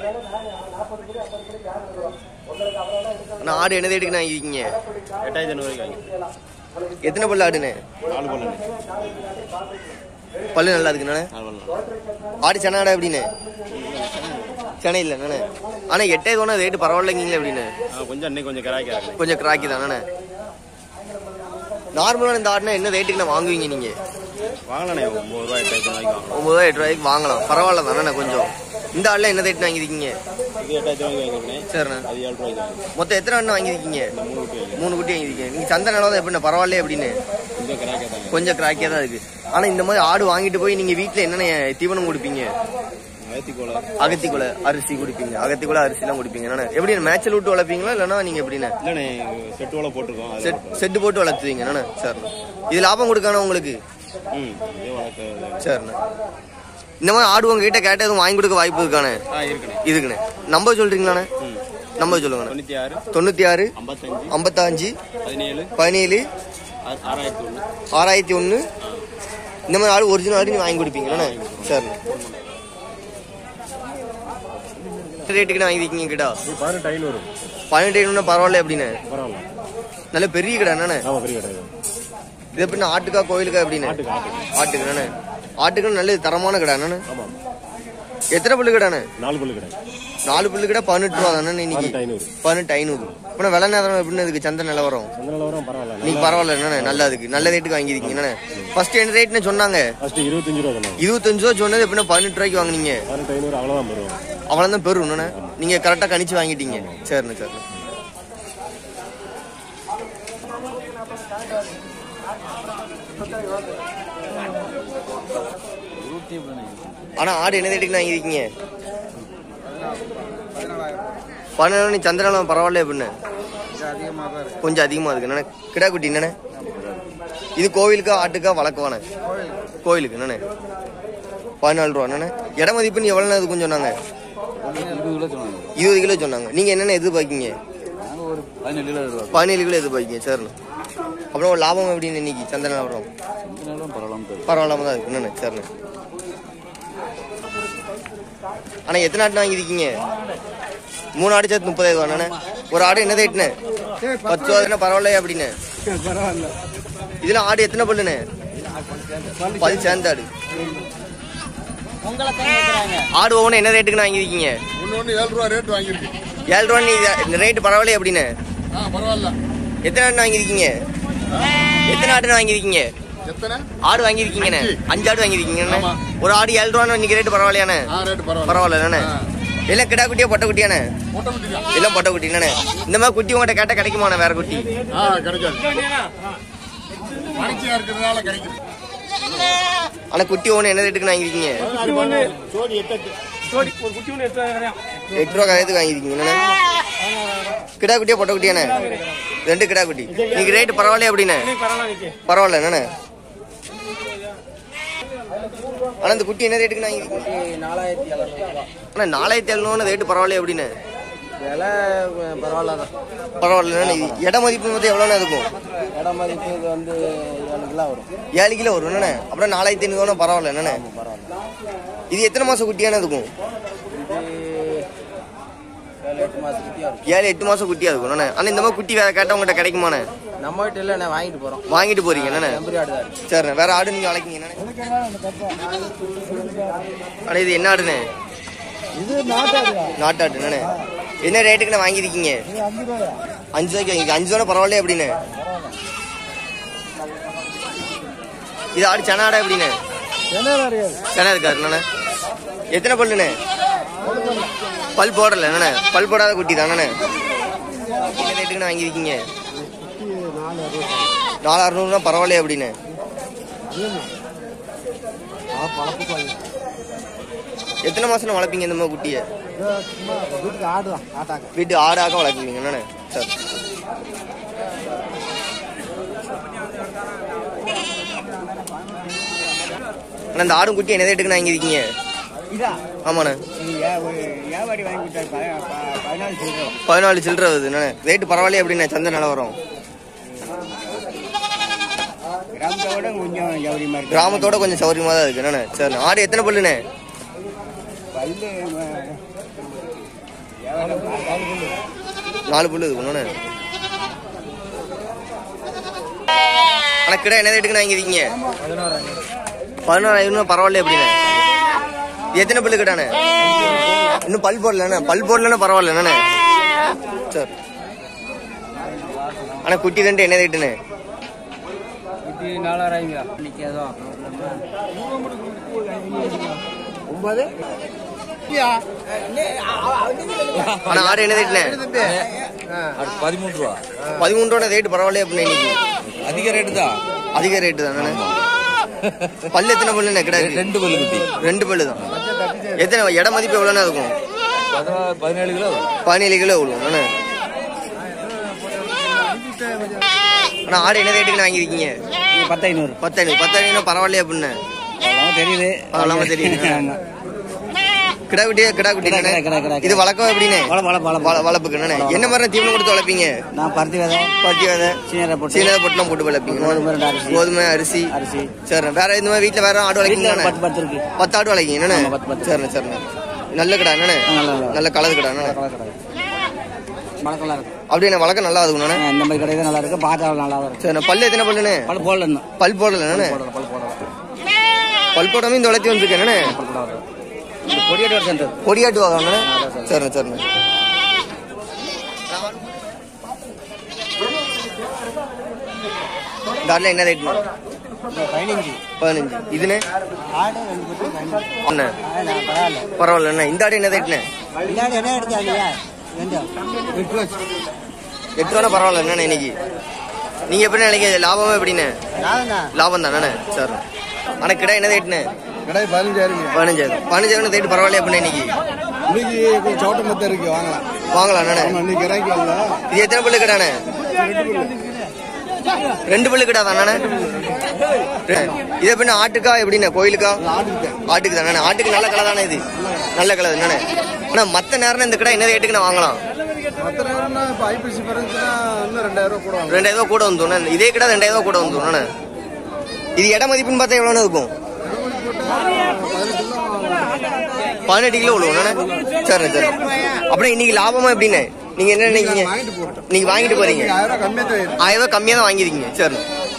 அண்ணா ஆடு என்ன ரேட்டுக்கு வாங்கியிருக்கீங்க எட்டாயிரத்தி ஐநூறுவாய்க்கு வாங்கி எத்தனை பல்லு ஆடுண்ணே நாலு பல்லு பல்லு நல்லா இருக்குண்ணே நாலு பல்லு ஆடு சென்னை ஆடா எப்படிண்ணே சென்னை இல்லைண்ணே ஆனால் எட்டாயிரம் ஒன்று ரேட்டு பரவாயில்லைங்களே எப்படின்னு ஆ கொஞ்சம் இன்னைக்கு கொஞ்சம் கிராக்கியாக இருக்கு கொஞ்சம் கிராக்கி தானே நார்மலான இந்த ஆடுனா என்ன ரேட்டுக்கு நான் வாங்குவீங்க நீங்கள் வாங்கலாண்ணே ஒம்பது ரூபா எட்டாயிரத்தி ஐநூறுவாய்க்கு வாங்கலாம் ஒம்பது எட்டு ரூபாய்க்கு வாங்கலாம் பரவாயில்ல தானே கொஞ்சம் இந்த ஆடில் என்ன ரேட்டு வாங்கியிருக்கீங்க இது எட்டாயிரத்தி ரூபாய்க்கு வாங்கிருக்கேன் சரிண்ணே அது ஏழு ரூபாய்க்கு வாங்கி மொத்தம் எத்தனை ஆடு வாங்கியிருக்கீங்க மூணு குட்டி வாங்கி மூணு குட்டி வாங்கியிருக்கீங்க நீங்கள் சந்தை நிலம் எப்படிண்ணே பரவாயில்ல எப்படின்னு கொஞ்சம் கிராக்கியாக தாங்க கொஞ்சம் கிராக்கியாக தான் இருக்குது ஆனால் இந்த மாதிரி ஆடு வாங்கிட்டு போய் நீங்கள் வீட்டில் என்னென்ன தீவனம் கொடுப்பீங்க அகத்திக்கோலை அகத்திக்குலை அரிசி குடிப்பீங்க அகத்திக்குலை அரிசிலாம் குடிப்பீங்க என்னண்ணே எப்படி மேட்சில் விட்டு வளர்ப்பீங்களா இல்லைன்னா நீங்கள் எப்படிண்ணே இல்லைண்ணே செட்டு ஓலை போட்டிருக்கோம் அது செட் செட்டு போட்டு வளர்த்துவீங்க என்னண்ணே சரிண்ணே இது லாபம் கொடுக்கணும் உங்களுக்கு ம் இதே வளர்க்க சரிண்ணே இந்த மாதிரி ஆடு உங்ககிட்ட கேட்ட எதுவும் வாங்கி கொடுக்க வாய்ப்பு இருக்கானே ஆ இருக்குண்ணே இதுக்குண்ணே நம்பர் சொல்கிறீங்களாண்ணே ம் நம்பர் சொல்லுங்கண்ணே தொண்ணூற்றி ஆறு தொண்ணூற்றி ஆறு ஐம்பத்தஞ்சு ஐம்பத்தஞ்சு பதினேழு பதினேழு ஆ- ஆறாயிரத்தி ஒன்று ஆறாயிரத்தி ஒன்று இந்த மாதிரி ஆடு ஒரிஜினல் ஆடு நீங்கள் வாங்கி கொடுப்பீங்களாண்ணே சரிண்ணே ரேட்டுக்கு வாங்கிருக்கீங்க கிட்டா இது பதினெட்டு ஐநூறு பதினெட்டு ஐநூறுனா பரவாயில்ல எப்படின்னு பரவாயில்ல நல்ல பெரிய கடை என்னண்ணே ஆமாம் பெரிய கிடையாது இது எப்படின்னா ஆட்டுக்கா கோயிலுக்கா எப்படின்னு ஆட்டுக்கு ஆட்டுக்கு ஆட்டுக்கு என்னண்ணே ஆட்டுக்கு நல்ல தரமான கடை என்னண்ணே ஆமாம் எத்தனை புல்லு கடைண்ணே நாலு பல்லு கிடையாது நாலு புல்லு கடை பதினெட்டு ரூபா தானே இன்னைக்கு பதினெட்டு ஐநூறு பதினெட்டு ஐநூறு இப்போ விலை நேரம் எப்படின்னு இதுக்கு சந்தை நிலவரம் அந்த நிலவரம் பரவாயில்ல நீங்க பரவாயில்ல என்னண்ணே நல்லா இருக்கு நல்ல ரேட்டுக்கு வாங்கியிருக்கீங்க என்னண்ணே ஃபர்ஸ்ட் என்ன ரேட்னு சொன்னாங்க ஃபஸ்ட்டு இருபத்தஞ்சு ரூபா சொன்னாங்க இருபத்தஞ்சு ரூபா சொன்னது எப்படின்னா பதினெட்டு ரூபாய்க்கு வாங்குனீங்க பதினெட்டு ஐநூறு அவ்வளோதான் போடுவோம் அவ்வளோதான் பெரும் என்னண்ணே நீங்க கரெக்டாக கணிச்சு வாங்கிட்டீங்க சரிண்ணே சரிண்ணே ஆனா ஆடு என்ன ரேட்டுக்கு வாங்கியிருக்கீங்க பதினாலு சந்திரனம் பரவாயில்ல எப்படின்னு கொஞ்சம் அதிகமா இருக்கு என்னண்ணே கிடா குட்டி என்னண்ணே இது கோவிலுக்கா ஆட்டுக்கா வழக்கவானே கோவிலுக்கு என்னண்ணே பதினாலு ரூபா என்னண்ணே இட மதிப்புன்னு எவ்வளோ இது கொஞ்சம் சொன்னாங்க இருபது கிலோ சொன்னாங்க நீங்க என்னென்ன எதிர்பார்க்கீங்க பதினேழு கிலோ எதிர்பார்க்கீங்க சரிண்ணே அப்புறம் ஒரு லாபம் எப்படின்னு இன்னைக்கு சந்திரன் லாபம் பரவாயில்லாம தான் இருக்கு என்னண்ணே சரிண்ணே ஆனா எத்தனை ஆடு வாங்கியிருக்கீங்க மூணு ஆடு சேர்த்து முப்பதாயிரம் ரூபா அண்ணே ஒரு ஆடு என்ன ரேட்னு பத்து ரூபா பரவாயில்லையா அப்படின்னு பரவாயில்ல இதுல ஆடு எத்தனை பல்லுண்ணே பல் சேர்ந்த ஆடு ஆடு ஒவ்வொன்று என்ன ரேட்டுக்குன்னு வாங்கியிருக்கீங்க ஒன்று ஒன்று ஏழு ரூபா ரேட் வாங்கியிருக்கு ஏழு ரூபா நீ இந்த ரேட்டு பரவாயில்லையா அப்படின்னு ஆ பரவாயில்ல எத்தனை ஆடு வாங்கியிருக்கீங்க எத்தனை ஆடு வாங்கியிருக்கீங்க எத்தனை ஆடு வாங்கியிருக்கீங்கண்ணே அஞ்சு ஆடு வாங்கியிருக்கீங்கண்ணே ஆமா. ஒரு ஆடு ஏழு ரூபான்னு இன்னைக்கு ரேட்டு பரவாயில்லையாண்ணே ஆ ரேட் பரவாயில்ல பரவாயில்லண்ணே எல்லாம் கிடா குட்டியா பொட்டை குட்டியாண்ணே மூட்டை முட்டி தான் எல்லாம் பொட்டை குட்டி என்னண்ணே இந்த மாதிரி குட்டி உங்கள்கிட்ட கேட்டால் கிடைக்குமாண்ணே வேற குட்டி ஆ கிடைக்காது மணிச்சியா இருக்கிறதுனால கிடைக்குது ஆனா குட்டி ஒன்று என்ன ரேட்டுக்கு வாங்கியிருக்கீங்க ஜோடி எட்டு எட்டு ரூபா கரையத்துக்கு வாங்கியிருக்கீங்க என்னண்ணே கிடா குட்டியா பொட்டை குட்டியாண்ணே ரெண்டு கிடா குட்டி இன்னைக்கு ரேட்டு பரவாயில்லையா அப்படிண்ணே பரவாயில்ல என்னண்ணே ஆனா இந்த குட்டி என்ன ரேட்டுக்கு வாங்கியிருக்கீங்க நாலாயிரத்தி எழுநூறுவா ஆனா நாலாயிரத்தி எழுநூறு ரேட்டு பரவாயில்லையா அப்படின்னு விலை பரவாயில்ல தான் பரவாயில்ல இட மதிப்பு வந்து எவ்வளோண்ணே இருக்கும் இடம் மதிப்பு இது வந்து ஏழு கிலோ வரும் ஏழு கிலோ வரும் என்னண்ணே அப்புறம் நாலாயிரத்தி ஐநூறு பரவாயில்ல என்னண்ணே பரவாயில்ல இது எத்தனை மாசம் குட்டியான இருக்கும் இது ஏழு எட்டு மாதத்துக்கிட்டே வரும் ஏழு எட்டு மாசம் குட்டியா இருக்கும் என்னண்ணே ஆனா இந்த மாதிரி குட்டி வேற கேட்டா உங்கள்கிட்ட கிடைக்குமாண்ணே நம்ம கிட்ட இல்லை நான் வாங்கிட்டு போகிறோம் வாங்கிட்டு போறீங்க என்னண்ணே செம்பரி ஆடு தான் இருக்கு. சரிண்ணே வேற ஆடு நீங்க வளர்க்கீங்க என்னண்ணே அட இது என்ன ஆடுண்ணே இது நாட்டாடு நாட்டாடு என்னண்ணே என்ன ரேட்டுக்குண்ணே வாங்கியிருக்கீங்க இது அஞ்சு ரூபாயா அஞ்சு ரூபாய்க்கு வாங்கி அஞ்சு ரூபா பரவாயில்லையா எப்படின்னு இது ஆடு சென ஆடா எப்படின்னு என்ன இருக்காது சென இருக்காரு என்னண்ணே எத்தனை பல்லுண்ணே பல் போடல என்னண்ணே பல் போடாத குட்டி தானே என்ன ரேட்டுக்குண்ணே வாங்கியிருக்கீங்க நாலு அறுநூறுனா பரவாயில்லையா அப்படின்னு எத்தனை மாசம் வளர்ப்பீங்க இந்த மாதிரி குட்டியை சும்மா வீட்டுக்கு ஆடு தான் ஆட்டாங்க வீட்டு ஆடாக வளர்க்குவீங்க என்னண்ணே சரி அண்ணா இந்த ஆடும் குட்டி என்ன ரேட்டுக்கு வாங்கியிருக்கீங்க இதா ஆமாண்ணே இது ஏ- ஒரு வியாபாரி வாங்கி கொடுத்தாரு ப- ப- பதினாலு சொல்றோம் பதினாலு சில்லற வருது என்னண்ணே ரேட்டு பரவாயில்லையா எப்படிண்ணே சந்தை நிலவரம் கிராமத்தோட கொஞ்சம் ஜவுரியமா இருக்கு கிராமத்தோட கொஞ்சம் சௌரியமாக தான் இருக்கு என்னண்ணே சரி ஆடு எத்தனை பல்லுண்ணே பல்லு நாலு புல்லு இருக்கு ஒண்ணு ஆனா கிடா என்ன ரேட்டுக்கு வாங்கிருக்கீங்க பதினோராயிரம் பரவாயில்ல எப்படிண்ணே இது எத்தனை பல்லு கிடானே இன்னும் பல் போடலண்ணே பல் போடலன்னா பரவாயில்ல என்னண்ணே சரி ஆனா குட்டி ரெண்டு என்ன ரேட்டுண்ணே இது நாலாயிரம் நிற்காதோ ஒன்பது ஆனா ஆடு என்ன ரேட்டுண்ணே பதிமூணு ரூபா பதிமூணு ரூபா ரேட்டு பரவாயில்ல அப்படின்னு இன்னைக்கு அதிக ரேட்டு தான் அதிக ரேட்டு தானே பல்லு எத்தனை பல்லுண்ணே கிடா ரெண்டு பல்லு குட்டி ரெண்டு பல்லு தான் எத்தனை இட மதிப்பு எவ்வளோண்ணே இருக்கும் பதினாறு பதினேழு கிலோ வரும். பதினேழு கிலோ விழுவும் அண்ணா அண்ணா ஆடு என்ன ரேட்டுக்கு வாங்கியிருக்கீங்க பத்து ஐநூறு பத்தாயிரம் பத்தாயிரம் பரவாயில்லையா அப்படின்னு அதெல்லாம் தெரியுது அதெல்லாம் தெரியுது. ஆமா. கிடா குட்டியா கிடா குட்டி கிடா, கிடா, கிடா, கிடா. இது வளர்க்கம் எப்படின்னு வள- வள- வள- வள- வளர்ப்புக்கு அண்ணே. என்ன மாதிரி தீவனம் கொடுத்து வளர்ப்பீங்க நான் பருத்தி விதை பருத்தி விதை சீனரை போட்டு சீனதை பொட்டுலாம் போட்டு வளர்ப்பீங்க கோதுமை ரெண்டு அரிசி. கோதுமை அரிசி அரிசி சரி வேற இந்த மாதிரி வீட்டுல வேற ஆடு வீட்டுல வளர்க்கீங்க பத்து பத்து இருக்கு பத்து ஆடு வளர்க்கீங்க என்னண்ணே ஆமா, பத்து, பத்து. சரிண்ணே சரிண்ணே நல்ல கடை என்னண்ணே ஆ, நல்ல, நல்ல. நல்ல கலது கடை என்னண்ணே மழக்கெல்லாம் இருக்கு அப்படியே வளர்க்க நல்லா இருக்கும்ண்ணே ஆ, இந்த மாதிரி கடை தான் நல்லா இருக்கு பார்த்தா நல்லா தான் இருக்கு சரிண்ணே பல்லு எத்தனை பல்லுண்ணே பல் போடல இன்னும் பல் போடல என்னண்ணே போடல பல் போடல பல் போடாம இந்த வளர்த்தி வந்துருக்கு என்னண்ணே பல் போடல இந்த கொடியாட்டு ஒரு சென்டர் கொடியாட்டு வாங்கண்ணே சரிண்ணே சரிண்ணே இந்த ஆடுல என்ன ரேட்ண்ணே பதினஞ்சு பதினஞ்சு இதுண்ணே ஆடு ரெண்டு பத்து பதினஞ்சு அண்ணே பரவாயில்ல பரவாயில்ல அண்ணே இந்த ஆடு என்ன ரேட்ண்ணே இல்லாடி என்ன எடுத்தாங்க ரெண்டு எட்டு லட்சம் எட்டு ரூபா பரவாயில்ல என்னண்ணே இன்னைக்கு நீங்க எப்படி நினைக்கிறீங்க லாபமா எப்படிண்ணே நானும் லாபம் தானே சரி ஆனா கிடா என்ன ரேட்ண்ணே கடை பதினஞ்சாயிரம் பதினஞ்சாயிரம் பதினஞ்சாயிரம் ரேட் பரவாயில்ல எப்படிண்ணே இன்னைக்கு இன்னைக்கு கொஞ்சம் சோட்ட மத்த இருக்கு வாங்கலாம் வாங்கலாம் அண்ணே இன்னைக்கு இறக்கி வரல இது எத்தனை பல்லு கிடானே ரெண்டு பல்லு கிடா தானே இது எப்படின்னா ஆட்டுக்கா எப்படிண்ணே கோயிலுக்கா ஆட்டுக்கு தானே ஆட்டுக்கு நல்ல கலை தானே இது நல்ல கலை தானே ஆனா மத்த நேரம் இந்த கடை என்ன ரேட்டுக்கு நான் வாங்கலாம் மற்ற நேரம்னா இப்போ ஐபிசி பறந்துச்சுன்னா இன்னும் ரெண்டாயிரம் ரூபா கூட வாங்க ரெண்டாயிரம் ரூபா கூட வந்துடும் இதே கடை ரெண்டாயிரம் ரூபா கூட வந்துடும் இது இட மதிப்புன்னு பார்த்தா எவ்வளோ இருக்கும் பதினெட்டு கிலோ விழுவும் சரி சரி அப்படியே இன்னைக்கு லாபமா எப்படின்னு நீங்க என்ன நினைக்கிறீங்க வாங்கிட்டு போட்டோம் நீங்க வாங்கிட்டு போறீங்க ஆயிரம் ரூபா கம்மியாக தான் ஆயிரம் ரூபாய் கம்மியா தான் வாங்கிருக்கீங்க சரி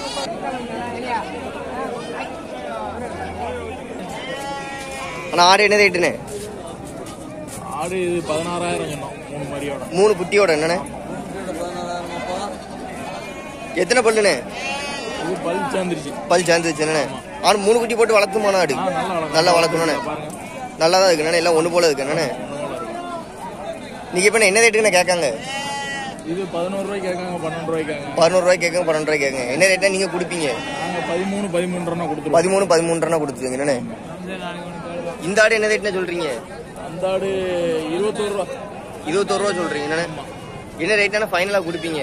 ஆனா ஆடு என்ன ரேட்டுண்ணே ஆடு இது பதினாறாயிரம் சொன்னோம் மூணு மாதிரியோட மூணு குட்டியோட என்னண்ணே எத்தனை பல்லுண்ணே இது பல் சேர்ந்துருச்சு பல் சேர்ந்துச்சு என்னண்ணே ஆனா மூணு குட்டி போட்டு வளர்த்துமான ஆடு ஆ, நல்லா வளர்க்கும். நல்லா வளர்க்கணுண்ணே பாருங்க நல்லா தான் இருக்கு எல்லாம் ஒண்ணு போல இருக்கு என்னண்ணே நீங்க இப்ப என்ன ரேட்டுக்கு கேட்காங்க இது பதினோரு ரூபாய்க்கு கேட்காங்க பன்னெண்டு ரூபாய்க்கு கேட்காங்க பதினோரு ரூபாய் கேட்காங்க பன்னெண்டு ரூபாய் கேட்காங்க என்ன ரேட்டா நீங்க கொடுப்பீங்க நாங்க பதிமூணு பதிமூணு ரூபா கொடுத்துருவோம் பதிமூணு பதிமூன்று கொடுத்துருங்க என்னண்ணே இந்த ஆடு என்ன ரேட்னா சொல்றீங்க அந்த ஆடு இருபத்தோரு ரூபா இருபத்தோரு ரூபா சொல்றீங்க என்னண்ணே என்ன ரேட்டான ஃபைனலா கொடுப்பீங்க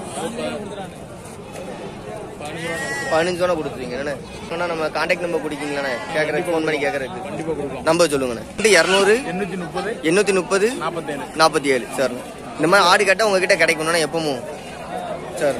பதினஞ்சு ரூபா கொடுத்துருங்க என்னண்ணே சொன்னா நம்ம கான்டாக்ட் நம்பர் குடிக்கீங்களாண்ணே கேட்கறதுக்கு ஃபோன் பண்ணி கேட்கறதுக்கு கண்டிப்பா கொடுக்கலாம் நம்பர் சொல்லுங்கண்ணே இரநூறு எண்ணூத்தி முப்பது எண்ணூத்தி முப்பது நாற்பத்தேழு நாற்பத்தி ஏழு சார் இந்த மாதிரி ஆடு கேட்டால் உங்ககிட்ட கிடைக்கணும்னா எப்பவும் சார்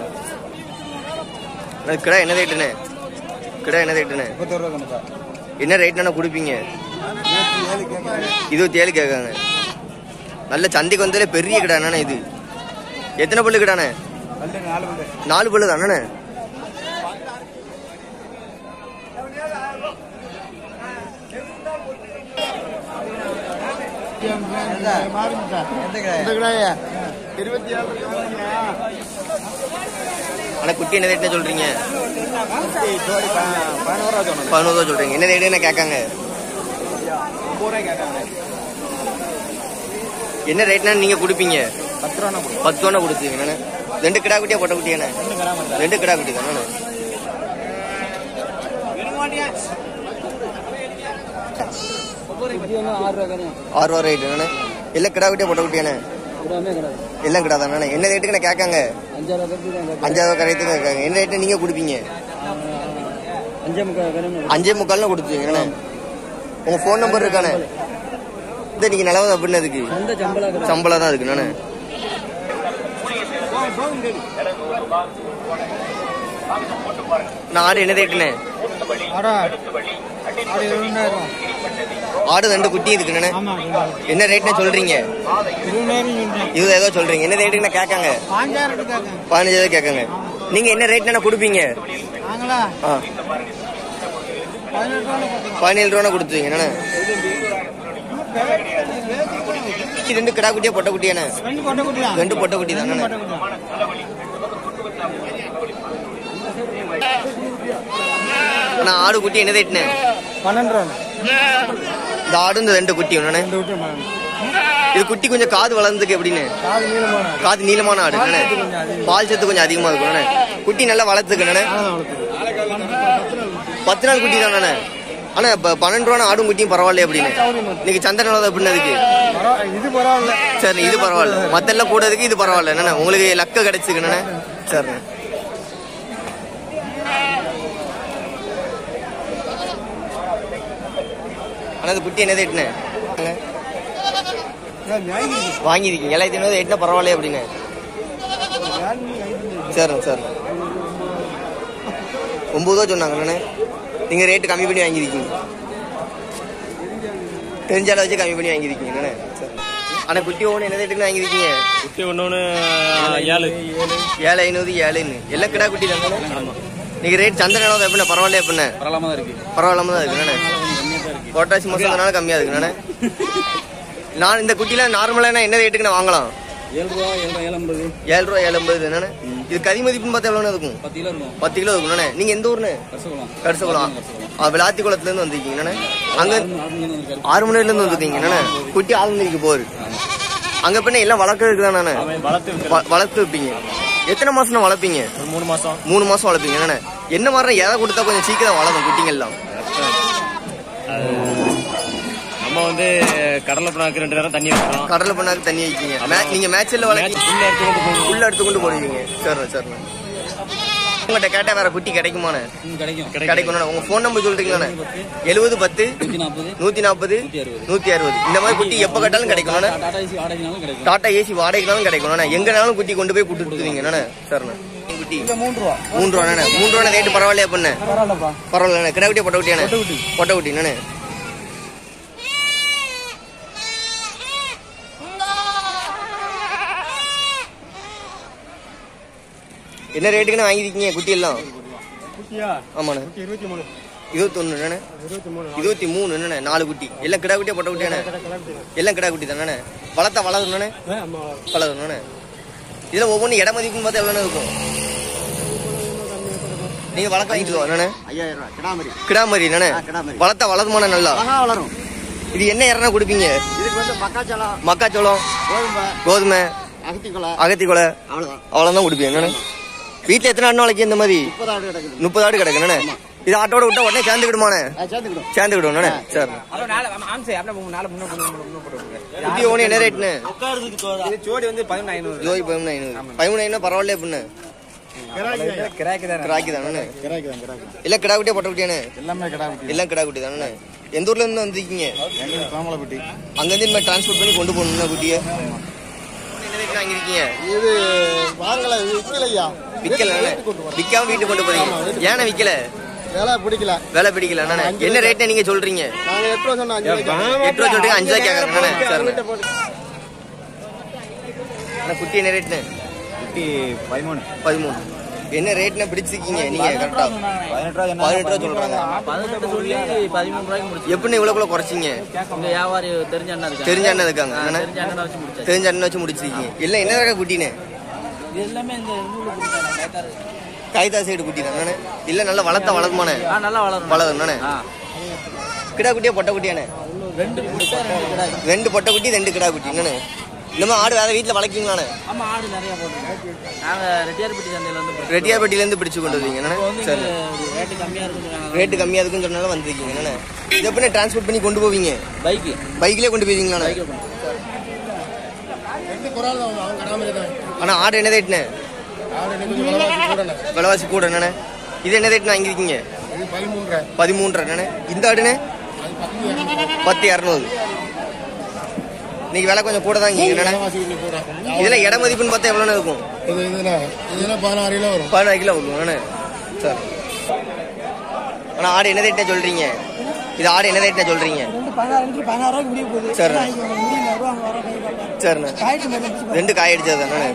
கிடா என்ன ரேட்டுண்ணே கிடா என்ன ரேட்டுண்ணே முப்பத்தொரு ரூபா கணக்கா என்ன ரேட்னா கொடுப்பீங்க இருபத்தி ஏழு கேட்காங்க நல்ல சந்தைக்கு வந்தாலே பெரிய கிடா என்னண்ணே இது எத்தனை பல்லு கிடாண்ணே நாலு பல்லு நாலு பல்லு தானே இந்த கடாயா இருபத்தி ஏழு ஆனா குட்டி என்ன ரேட்னு சொல்றீங்க ஜோடி பதினோரு ரூபா சொன்னேன் பதினோரு ரூபா சொல்றீங்க என்ன ரேட் என்ன கேட்காங்க ஒம்பது ரூபாய் கேட்டாங்க என்ன ரேட்னா நீங்க கொடுப்பீங்க பத்து ரூபா கொடு பத்து ரூபா கொடுத்துருங்க என்னண்ணே ரெண்டு கிடா குட்டியா பொட்டை குட்டி என்ன ரெண்டு கிராமம் ரெண்டு கிடா குட்டி தானே ஆறு ரூபா கிடையாது ஆறு ரூபா ரேட் என்னண்ணே எல்லாம் கிடா குட்டியா பொட்டை குட்டி என்ன கூடாமே கிடையாது எல்லாம் கிடா தானே என்ன ரேட்டுக்கு நான் கேட்காங்க அஞ்சாயிரம் ரூபா கட்டி அஞ்சாயிரம் ரூபா கரையத்துக்கு கேட்காங்க என்ன ரேட்டு நீங்க கொடுப்பீங்க அஞ்சே முக்கால் கிழமை அஞ்சே முக்கால்னு கொடுத்துருங்க என்னண்ணே உங்க ஃபோன் நம்பர் இருக்கானே இந்த நீங்க நிலவு அப்படின்னதுக்கு சொந்த சம்பளம் கிடையாது சம்பளம் தான் இருக்கு நானே நான் ஆடு என்ன ரேட்டுண்ணே ஆடா ஆடு இருபதாயிரம் ஆடு ரெண்டு குட்டி இருக்குண்ணே என்ன ரேட்னு சொல்றீங்க இது ஏதோ சொல்றீங்க என்ன ரேட்டுக்கு கேட்காங்க பதினஞ்சு கேட்காங்க நீங்க என்ன ரேட்னா கொடுப்பீங்க ஆ பதினேழு ரூபா கொடுத்துருவீங்க என்னண்ணே இது ரெண்டு கிடா குட்டியா பொட்டை குட்டியாண்ணே ரெண்டு பொட்டை குட்டி தானே அண்ணா ஆடு குட்டி என்ன ரேட்னு பன்னெண்டு ரூபா இந்த ஆடு இந்த ரெண்டு குட்டி ஒண்ணு இது குட்டி கொஞ்சம் காது வளர்ந்துக்கு எப்படின்னு காது நீளமான காது நீளமான ஆடு என்னண்ணே? பால் சத்து கொஞ்சம் அதிகமா இருக்கும் அண்ணே. குட்டி நல்லா வளர்த்துக்கு என்னண்ணே? பத்து நாள் குட்டி தானே ஆனா இப்ப பன்னெண்டு ரூபா ஆடும் குட்டியும் பரவாயில்ல அப்படின்னு இன்னைக்கு சந்திர நிலவரம் எப்படின்னு அதுக்கு இது பரவாயில்ல சரி இது பரவாயில்ல மத்த எல்லாம் கூடதுக்கு இது பரவாயில்ல என்னண்ணே உங்களுக்கு லக்க கிடைச்சுக்கு என்னண்ணே சரிண்ணே ஆனா இந்த குட்டி என்ன ரேட்னு வாங்கியிருக்கீங்க எல்லாத்தையும் இன்னும் எட்டுனா பரவாயில்ல அப்படின்னு சரிண்ணே சரி ஒன்பது ரூபா சொன்னாங்க அண்ணே நீங்க ரேட்டு கம்மி பண்ணி வாங்கியிருக்கீங்க தெரிஞ்ச அளவு வச்சு கம்மி பண்ணி வாங்கியிருக்கீங்க அண்ணே சரி ஆனா குட்டி ஒன்று என்ன ரேட்டுக்கு வாங்கியிருக்கீங்க குட்டி ஒன்று ஏழு ஏழு ஐநூறு ஏழுன்னு எல்லாம் கிடா குட்டி தானே நீங்க ரேட் சந்திர நிலவரம் எப்படின்னா பரவாயில்ல எப்படின்னு பரவாயில்லாம தான் இருக்கு பரவாயில்லாம தான் இருக்கு அண்ணே புரட்டாசி மாசம்னால கம்மியா இருக்கு அண்ணே நான் இந்த குட்டில நார்மலா என்ன ரேட்டுக்கு நான் வாங்கலாம் ஏழு ரூபா ஏழு ரூபா ஏழு ஐம்பது ஏழு ரூபா ஏழு ஐம்பது என்னண்ணே இது கறி மதிப்புன்னு பார்த்தா எவ்வளோ இருக்கும் பத்து கிலோ இருக்கும் பத்து கிலோ இருக்கும் அண்ணே நீங்க எந்த ஊர்னு கரசகுளம் கரிசகுளம் ஆ விளாத்தி குளத்துல இருந்து வந்திருக்கீங்க அண்ணே அங்க இருக்காரு ஆறு மணி நேரத்துல இருந்து வந்திருக்கீங்க அண்ணே குட்டி ஆளுநருக்கு போரு அங்க பின்ன எல்லாம் வளர்க்கறதுக்கு தானே வளர்த்து வ- வளர்த்து வைப்பீங்க எத்தனை மாசம் வளர்ப்பீங்க ஒரு மூணு மாசம் மூணு மாசம் வளர்ப்பீங்க என்னண்ணே என்ன மாதிரி எதை கொடுத்தா கொஞ்சம் சீக்கிரம் வளரும் குட்டிங்க எல்லாம் நம்ம வந்து கடலை புண்ணாக்கு ரெண்டு நேரம் தண்ணி வைக்கிறோம் கடலை பண்ணாக்கு தண்ணி வைக்கீங்க மே- நீங்க மேட்ச்ல வளர்க்கி உள்ள எடுத்து கொண்டு போகணும் உள்ள எடுத்து கொண்டு போடுவீங்க சரிண்ணே சரிண்ணே உங்கள்கிட்ட கேட்டா வேற குட்டி கிடைக்குமாண்ணே ம், கிடைக்கும் கிடைக்கும் உங்க ஃபோன் நம்பர் சொல்றீங்களாண்ணே எழுபது பத்து நூற்றி நாற்பது நூத்தி நாற்பது நூத்தி அறுபது இந்த மாதிரி குட்டி எப்ப கேட்டாலும் கிடைக்கும்ண்ணே டாடா ஏசி வாடகைனாலும் கிடைக்கும் டாடா ஏசி வாடகைனாலும் கிடைக்கும் எங்கனாலும் குட்டி கொண்டு போய் கொடுத்துருவீங்க என்னண்ணே சரிண்ணே குட்டி மூன்று ரூபா மூன்று ரூபா மூன்று ரூபா ரேட்டு பரவாயில்லையா பண்ண பரவாயில்லப்பா பரவாயில்ல கிடா குட்டியா பொட்டை குட்டியாண்ணே பொட்டை குட்டி என்னண்ணே என்ன ரேட்டுக்குன்னு வாங்கியிருக்கீங்க குட்டி எல்லாம் குட்டியா ஆமாண்ணே இருபத்தி மூணு இருபத்தொன்னு என்னண்ணே இருபத்தி மூணு இருபத்தி மூணு என்னண்ணே நாலு குட்டி எல்லாம் கிடா குட்டியா பொட்டை குட்டியாண்ணே எல்லாம் கிடா குட்டி தானே வளர்த்தா வளரணுண்ணே ஆமா வளரணுண்ணே இதுல ஒவ்வொன்றும் இட மதிப்புன்னு பார்த்தா எவ்வளோ இருக்கும் நீங்க வளர்க்க வாங்கிட்டு என்னண்ணே ஐயாயிரம் ரூபா கிடாமரி கிடாமரி என்னண்ணே கிடாமரி. வளர்த்தா வளருமான நல்லா அழகா வளரும் இது என்ன இறனா கொடுப்பீங்க இதுக்கு வந்து மக்காச்சோளம் மக்காச்சோளம் கோதுமை கோதுமை அகத்திக்குலை அகத்திக்குலை அவ்வளவுதான் அவ்வளோதான் கொடுப்பீங்க என்னண்ணே வீட்டில் எத்தனை ஆடு நாளைக்கு இந்த மாதிரி முப்பது ஆடு கிடக்குது முப்பது ஆடு கிடக்கு என்னண்ணே இது ஆட்டோட விட்டா உடனே சேர்ந்து விடுமாண்ணே அது சேர்ந்துக்கிடும் சேர்ந்து விடும் என்னண்ணே சரி குட்டி ஒன்று என்ன ரேட்னு இது ஜோடி வந்து பதினொன்று ஐநூறு ஜோதி பதிமூணு ஐநூறு பதிமூணு ஐநூறு பரவாயில்ல எப்படின்னு கிராக்கி தானே கிராக்கி தானே கிராக்கி தான் கிராக்கி எல்லாம் கிடா குட்டியா பொட்டை குட்டியானே எல்லாமே கிடா குட்டி எல்லாம் கிடா குட்டி தானே எந்த ஊர்ல இருந்து வந்திருக்கீங்க எங்களுக்கு கோமலப்பட்டி அங்கேருந்து இந்த டிரான்ஸ்போர்ட் பண்ணி கொண்டு போகணும்னா குட்டியை என்ன ரேட் வாங்கியிருக்கீங்க இது வாங்கல விற்கலையா விக்கல விக்காம வீட்டுக்கு கொண்டு போறீங்க ஏன்னா விக்கல வேலை பிடிக்கல வேலை பிடிக்கல அண்ணே. என்ன ரேட் நீங்க சொல்றீங்க நாங்க எட்டு ரூபா சொன்னோம் அஞ்சு ரூபாய்க்கு. எட்டு ரூபா சொல்றீங்க அஞ்சு ரூபா கேட்கறேன் சார் வீட்டை போட்டு குட்டி என்ன ரேட்னு குட்டி பதிமூணு பதிமூணு என்ன ரேட்னு பிடிச்சிருக்கீங்க நீங்க கரெக்டா பதினெட்டு ரூபா பதினெட்டு ரூபா சொல்றாங்க பதினெட்டு சொல்லி பதிமூணு ரூபாய்க்கு முடிச்சு எப்படி இவ்வளவு குறைச்சிங்க இங்க வியாபாரி தெரிஞ்ச அண்ணா இருக்காங்க தெரிஞ்ச அண்ணன் இருக்காங்க அண்ணே தெரிஞ்ச அண்ணனை வச்சு முடிச்சாச்சு தெரிஞ்ச அண்ணன் வச்சு முடிச்சிருக்கீங்க இல்ல என்ன ரக குட்டினே இது எல்லாமே இந்த நூலு கொடுத்தாங்க கேட்டாரு கைதா சைடு குட்டி தானே இல்ல நல்லா வளர்த்த வளர்மானே ஆ நல்லா வளரும் வளரும் தானே ஆ கிடா குட்டியா பொட்டை குட்டியானே ரெண்டு முடிச்சா ரெண்டு கிடாய் ரெண்டு பொட்டை குட்டி ரெண்டு கிடா குட்டி என்னண்ணே இன்னும் ஆடு வேற வீட்டுல வளர்க்கீங்களாண்ணே ஆமா ஆடு நிறைய போட்டுருக்கோம் நாங்க ரெட்டியார்பட்டி சந்தையில வந்து போட்டுருக்கோம். ரெட்டியார்பட்டில இருந்து பிடிச்சு கொண்டு வருவீங்க என்னண்ணே இப்போ வந்து சரி இங்க ரேட்டு கம்மியா இருக்குன்னு சொன்னாங்க ரேட்டு கம்மியா இருக்குன்னு சொன்னாலும் வந்திருக்கீங்க என்னண்ணே இது எப்படி டிரான்ஸ்போர்ட் பண்ணி கொண்டு போவீங்க பைக்கு பைக்லயே கொண்டு போவீங்களாண்ணே ரெண்டு குறால் தான் அவங்க கிடாமரி தான் ஆனா ஆடு என்ன ரேட்னு ஆடு இன்னும் கொஞ்சம் விலைவாசி கூடண்ணே விலைவாசி கூட என்னண்ணே இது என்ன ரேட்னு வாங்கியிருக்கீங்க இது பதிமூன்றரை பதிமூன்றரை என்னண்ணே இந்த ஆடுண்ணே அது பத்து இரநூறு. பத்து இரநூறு இன்னைக்கு விலை கொஞ்சம் கூட தான் என்னண்ணே விலைவாசி கொஞ்சம் கூட இதுல இட மதிப்புன்னு பார்த்தா எவ்வளோன்னு இருக்கும் இது இதுல இதுல பதினாறு கிலோ வரும் பதினாறு கிலோ வரும் அண்ணே சார் ஆனா ஆடு என்ன ரேட்னே சொல்றீங்க இது ஆடு என்ன ரேட்னே சொல்றீங்க பதினாறு பதினாறு முடிய போகுது சரி. முடியல வருவாங்க வர கை பார்ப்பாங்க சரிண்ணே காய்ச்சி மாதிரி இருந்துச்சு ரெண்டு காய் அடிச்சது தானே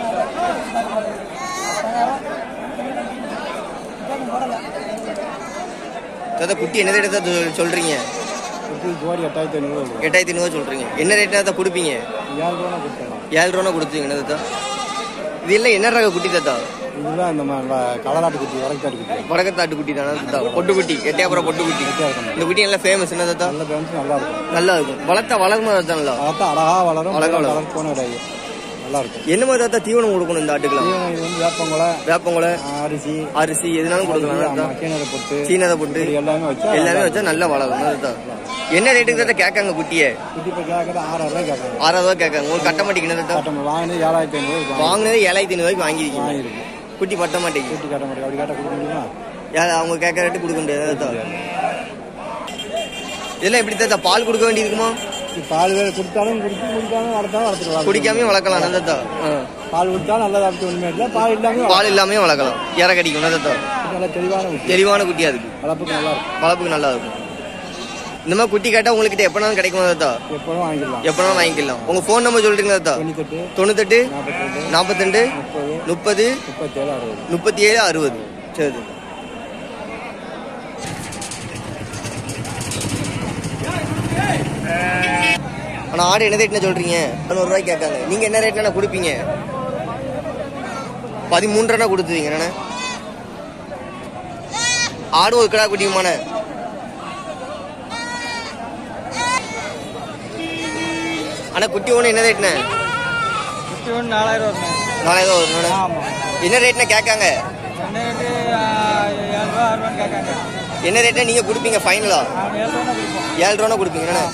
தாத்தா குட்டி என்ன ரேட்டு தான் சொல்- சொல்றீங்க ஜோடி எட்டாயிரத்தி ஐநூறு எட்டாயிரத்தி ஐநூறுவா சொல்றீங்க என்ன ரேட்னா தான் கொடுப்பீங்க ஏழு ரூபா கொடுத்தலாம் ஏழு ரூபா கொடுத்தீங்க என்ன தாத்தா இது எல்லாம் என்ன ரக குட்டி தாத்தா இதுதான் இந்த கலராட்டு குட்டி வடக்காட்டு குட்டி வடக்கத்தாட்டு குட்டி தானே தாத்தா பொட்டு குட்டி எட்டையாபுரம் பொட்டு குட்டி இந்த குட்டி நல்லா ஃபேமஸ் என்ன தாத்தா நல்ல பேரண்ட்ஸ் நல்லா இருக்கும் நல்லா இருக்கும் வளர்த்தா வளர்மா தாத்தா நல்லா பார்த்தா அழகா வளரும் அழகா வளரும். கலர் போன கிடையாது நல்லா இருக்கும் என்ன மாதிரி தாத்தா தீவனம் கொடுக்கணும் இந்த ஆட்டுக்கெல்லாம் தீவனம் இது வந்து வேப்பங்குலை வேப்பங்குலை அரிசி அரிசி எதுனாலும் கொடுக்கலாம் தாத்தா கீழே போட்டு சீனதை போட்டு இப்படி எல்லாமே வச்சா எல்லாமே வச்சா நல்லா வளரும் தாத்தா என்ன ரேட்டுக்கு தாத்தா கேட்காங்க குட்டியை குட்டி இப்போ கேட்கறது ஆறாயிரம் ரூபாய் கேட்காங்க ஆறாயிரம் ரூபா கேட்காங்க உங்களுக்கு கட்ட மாட்டேங்குது தாத்தா கட்டணம் வாங்கினது ஏழாயிரத்தி ஐநூறு வாங்கினது ஏழாயிரத்தி ஐநூறுவாய்க்கு வாங்கியிருக்கீங்க வாங்கியிருக்கு குட்டி பட்ட மாட்டேங்குது குட்டி கட்ட மாட்டேங்க அப்படி கேட்டால் கொடுக்க முடியுமா யா- அவங்க கேட்கற ரேட்டு கொடுக்க முடியாது தாத்தா இதெல்லாம் எப்படி தாத்தா பால் கொடுக்க வேண்டியிருக்குமா இது பால் வேறு கொடுத்தாலும் குடிச்சு குடிக்காம வளர்த்தாலும் வளர்த்துக்கலாம் குடிக்காம வளர்க்கலாம் தாத்தா ஆ. பால் கொடுத்தாலும் நல்லா சாப்பிட்டு ஒன்றுமே இல்லை பால் இல்லாமல் பால் இல்லாமே வளர்க்கலாம் இற கடிக்கும் தாத்தா நல்லா தெளிவான குட்டி தெளிவான குட்டியா இருக்கு வளர்ப்புக்கு நல்லா இருக்கும் வளர்ப்புக்கு நல்லா இருக்கும் இந்த மாதிரி குட்டி கேட்டா உங்ககிட்ட எப்பனாலும் கிடைக்குமா தாத்தா எப்போதும் வாங்கிக்கலாம் எப்பனாலும் வாங்கிக்கலாம் உங்க ஃபோன் நம்பர் சொல்றீங்களா தாத்தா தொண்ணூத்தெட்டு தொண்ணூத்தெட்டு நாற்பத்தி ரெண்டு நாற்பத்தெண்டு முப்பது முப்பது முப்பத்தேழு அறுபது முப்பத்தி ஏழு அறுபது சரி தாத்தா. ஆனா ஆடு என்ன ரேட்னு சொல்றீங்க பதினோரு ரூபாய்க்கு கேட்காங்க நீங்க என்ன ரேட்னா கொடுப்பீங்க பதிமூன்றரை கொடுத்துவீங்க என்னண்ணே ஆடு ஒரு கடா குட்டியுமான ஆனா குட்டி ஒன்று என்ன ரேட்னு குட்டி ஒன்று நாலாயிரம் வருங்க நாலாயிரம் வரும்ண்ணே ஆமாம் என்ன ரேட்னா கேட்காங்க என்ன ரேட்டு ஏழு ரூபா ஆறு ரூபான்னு கேட்காங்க என்ன ரேட்னா நீங்க கொடுப்பீங்க ஃபைனலா நாங்கள் ஏழு ரூபா கொடுப்போம் ஏழு ரூபா கொடுப்பீங்க என்னண்ணே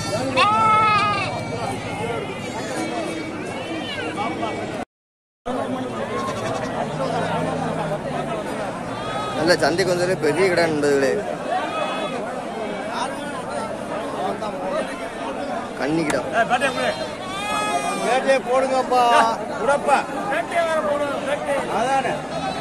நல்ல சந்தைக்கு வந்தது பெரிய கடை நண்பர்களே கன்னிக்கிடா போடுங்கப்பா குடப்பா அதானே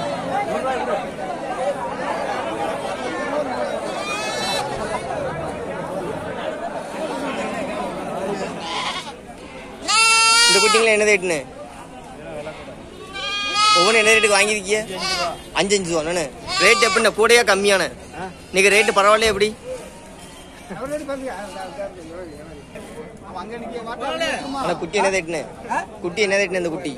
இந்த குட்டிங்களா என்ன ரேட்டுன்னு ஒவ்வொன்றும் என்ன ரேட்டுக்கு வாங்கியிருக்கீங்க அஞ்சு அஞ்சு ரூபா நானு ரேட் எப்படிண்ணே கூடயா கம்மியான நீங்க ரேட்டு பரவாயில்லையா எப்படி ஆனா குட்டி என்ன ரேட்டுன்னு குட்டி என்ன ரேட்டுன்னு இந்த குட்டி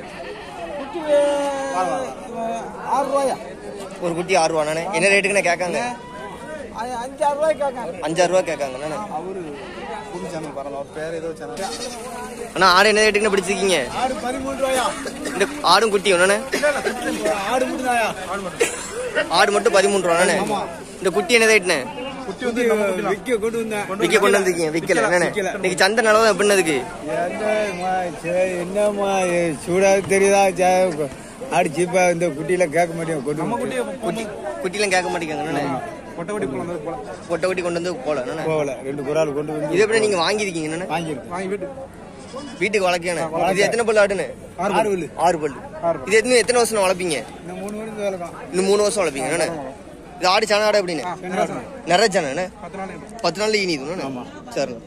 ஆறு ரூபாயா ஒரு குட்டி ஆறு ரூபா நானே என்ன ரேட்டுக்குண்ணே கேட்காங்க அஞ்சாறு ரூபாய் கேட்காங்க அஞ்சாறு ரூபா கேட்காங்க நானே அவரு புது சேனல் பரவாயில்ல அவர் பேர் ஏதோ சேனல் ஆனா ஆடு என்ன ரேட்டுக்குன்னு பிடிச்சிருக்கீங்க ஆடு பதிமூணு ரூபாயா இந்த ஆடும் குட்டி ஒண்ணு ஆடு மட்டும்தாயா ஆடு மட்டும் பதிமூணு ரூபா நானே இந்த குட்டி என்ன ரேட்டுண்ணே குட்டி வந்து விற்க கொண்டு வந்தேன் விற்க கொண்டு வந்திருக்கீங்க விக்கல என்னண்ணே இன்னைக்கு சந்தை நிலவரம் எப்படின்னு இருக்கு என்னம்மா சே- என்னம்மா இது சூடா தெரியுதா ஜா- ஆடு சீப்பா இந்த குட்டியில கேட்க மாட்டேன் கொண்டு வந்து குட்டி குட்டிலாம் கேட்க மாட்டேங்காங்க என்னண்ணே கொட்டை போல பொட்டை குட்டி கொண்டு வந்து போல என்னண்ணே போகல ரெண்டு குரால் கொண்டு வந்து இது எப்படி நீங்க வாங்கியிருக்கீங்க என்னண்ணே வாங்கிருக்கு வாங்கி வீட்டு வீட்டுக்கு வளர்க்கணும் இது எத்தனை பல்லு ஆடுன்னு ஆறு பல்லு ஆறு பல்லு இது எத்தனை எத்தனை வருஷம் வளர்ப்பீங்க இந்த மூணு மணிக்கு வேலைக்காம் இன்னும் மூணு வருஷம் வளர்ப்பீங்க என்னண்ணே இது ஆடு சாண ஆடு எப்படின்னு நிறைய சாணண்ணே பத்து நாள் பத்து நாள்ல ஈனி இது ஆமா சரி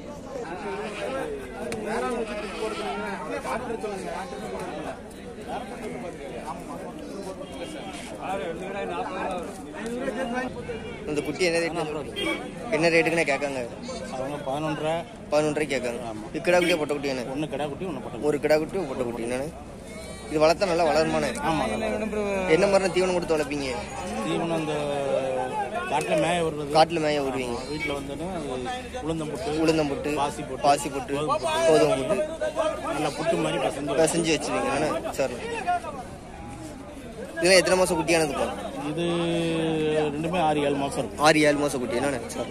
இந்த குட்டி என்ன ரேட் என்ன ரேட்டுக்குன்னு கேட்காங்க அவங்க பதினொன்றரை பதினொன்றரை கேட்காங்க இது கிடா குட்டியா பொட்டை குட்டி என்ன ஒன்று கடை குட்டி ஒன்று பட்டம் ஒரு கிடா குட்டி ஒரு பொட்டை குட்டி என்னண்ணே இது வளர்த்தா நல்லா வளருமானே என்ன மாதிரி தீவனம் கொடுத்து வளர்ப்பீங்க தீவனம் அந்த காட்டில் மேய விடுறது காட்டுல மேய விடுவீங்க வீட்டில் வந்துட்டு அது உளுந்தம் புட்டு உளுந்தம் புட்டு பாசி போட்டு பாசி புட்டு கோதுமை புட்டு நல்லா புட்டு மாதிரி பசங்க பிசைஞ்சு வச்சிருவீங்க என்னண்ணே சரி இதெல்லாம் எத்தனை மாசம் குட்டியானது இருக்கும் இது ரெண்டுமே ஆறு ஏழு மாதம் இருக்கும் ஆறு ஏழு மாசம் குட்டி என்னண்ணே சரி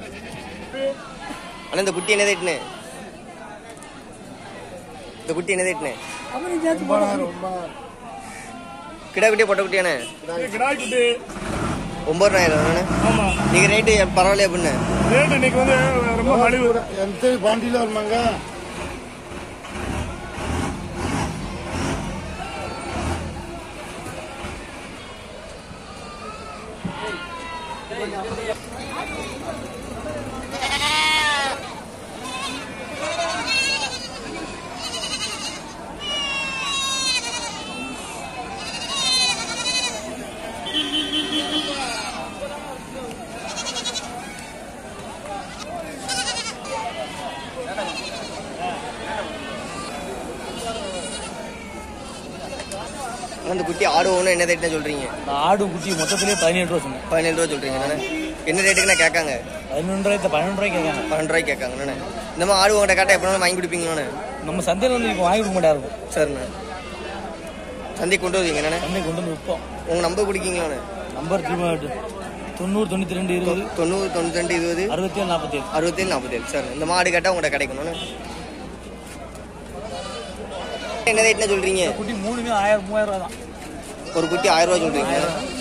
அண்ணா இந்த குட்டி என்ன ரேட்டுண்ணே இந்த குட்டி என்ன ரேட்டுண்ணே கிடா குட்டியா பொட்டை குட்டியாண்ணே ஒன்பதாயிரம் தானே நீங்க ரேட்டு பரவாயில்ல அப்படின்னு இன்னைக்கு வந்து ரொம்ப மலிவு எந்த பாண்டியில வருமாங்க அந்த குட்டி ஆடு ஒன்று என்ன ரேட்னு சொல்றீங்க இந்த ஆடு குட்டி மொத்தத்திலே பதினேழு ரூபா சொன்னேன் பதினேழு ரூபா சொல்றீங்க என்னண்ணே என்ன ரேட்டுக்குண்ணே கேட்காங்க பதினொன்று ரூபாய் பன்னெண்டு ரூபாய்க்கு கேட்காங்க பன்னெண்டு ரூபாய்க்கு கேட்காங்க என்னண்ணே இந்த மாதிரி ஆடு உங்கள்கிட்ட கேட்டால் எப்படினாலும் வாங்கி கொடுப்பீங்களாண்ணே நம்ம சந்தையில் வந்து இப்போ வாங்கி கொடுக்க மாட்டா இருக்கும் சரிண்ணே சந்தைக்கு கொண்டு வருவீங்க என்னண்ணே சந்தை கொண்டு வந்து விற்போம் உங்கள் நம்பர் குடிக்கீங்களாண்ணே நம்பர் திரும்ப தொண்ணூறு தொண்ணூற்றி ரெண்டு இருபது தொண்ணூறு தொண்ணூற்றி ரெண்டு இருபது அறுபத்தி ஏழு நாற்பத்தி ஏழு அறுபத்தேழு நாற்பத்தேழு சார் இந்த மாடு கேட்டால் உங்கள்கிட்ட கிடைக்கணும்ண்ணே என்ன ரேட்னு சொல்றீங்க குட்டி மூணுமே ஆயிரம் மூவாயிரம் ரூபா தான் ஒரு குட்டி ஆயிரம் ரூபா சொல்றீங்க